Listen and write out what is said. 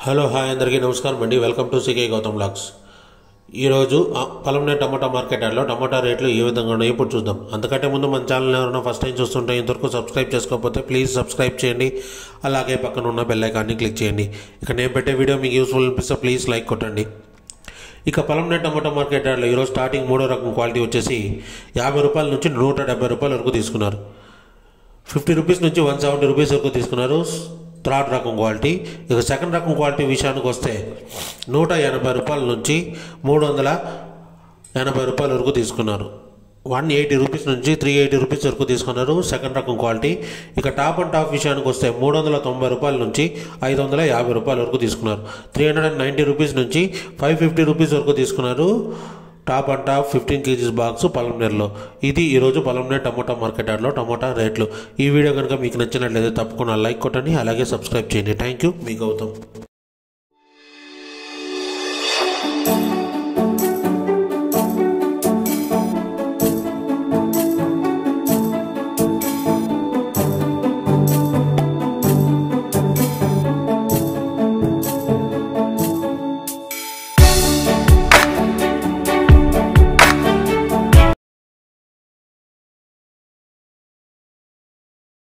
hello hi అందరికీ నమస్కారం అండి welcome to CK Gautham blogs ఈరోజు ఆ, పలంనే టమాటా మార్కెట్ యార్డ్లో టమాటా రేట్లు ఏ విధంగా ఉన్నాయో ఇప్పుడు చూద్దాం అంతకంటే ముందు మన ఛానల్ ఎవరైనా ఫస్ట్ టైం చూస్తుంటే ఇంతవరకు సబ్స్క్రైబ్ చేసుకోకపోతే ప్లీజ్ సబ్స్క్రైబ్ చేయండి అలాగే పక్కన ఉన్న బెల్ ఐకాన్ని క్లిక్ చేయండి ఇక నేను పెట్టే వీడియో మీకు యూస్ఫుల్ అనిపిస్తే ప్లీజ్ లైక్ కొట్టండి ఇక పలంనే టమాటా మార్కెట్ యార్డ్లో ఈరోజు స్టార్టింగ్ మూడో రకం క్వాలిటీ వచ్చేసి యాభై రూపాయల నుంచి నూట డెబ్బై రూపాయల వరకు తీసుకున్నారు ఫిఫ్టీ రూపీస్ నుంచి వన్ సెవెంటీ రూపీస్ వరకు తీసుకున్నారు థర్డ్ రకం క్వాలిటీ ఇక సెకండ్ రకం క్వాలిటీ విషయానికి వస్తే నూట ఎనభై రూపాయల నుంచి మూడు వందల ఎనభై రూపాయల వరకు తీసుకున్నారు వన్ ఎయిటీ రూపీస్ నుంచి త్రీ ఎయిటీ రూపీస్ వరకు తీసుకున్నారు సెకండ్ రకం క్వాలిటీ ఇక టాప్ అండ్ టాప్ విషయానికి వస్తే మూడు వందల తొంభై రూపాయల నుంచి ఐదు వందల యాభై రూపాయల వరకు తీసుకున్నారు three hundred and ninety rupees నుంచి ఫైవ్ ఫిఫ్టీ రూపీస్ వరకు తీసుకున్నారు top and top fifteen kgs box పలంనేరులో ఇది ఈరోజు పలంనేర్ టమోటా మార్కెట్ యార్డ్లో టమోటా రేట్లు ఈ వీడియో కనుక మీకు నచ్చినట్లయితే తప్పకుండా లైక్ కొట్టండి అలాగే సబ్స్క్రైబ్ చేయండి థ్యాంక్ యూ మీ గౌతమ్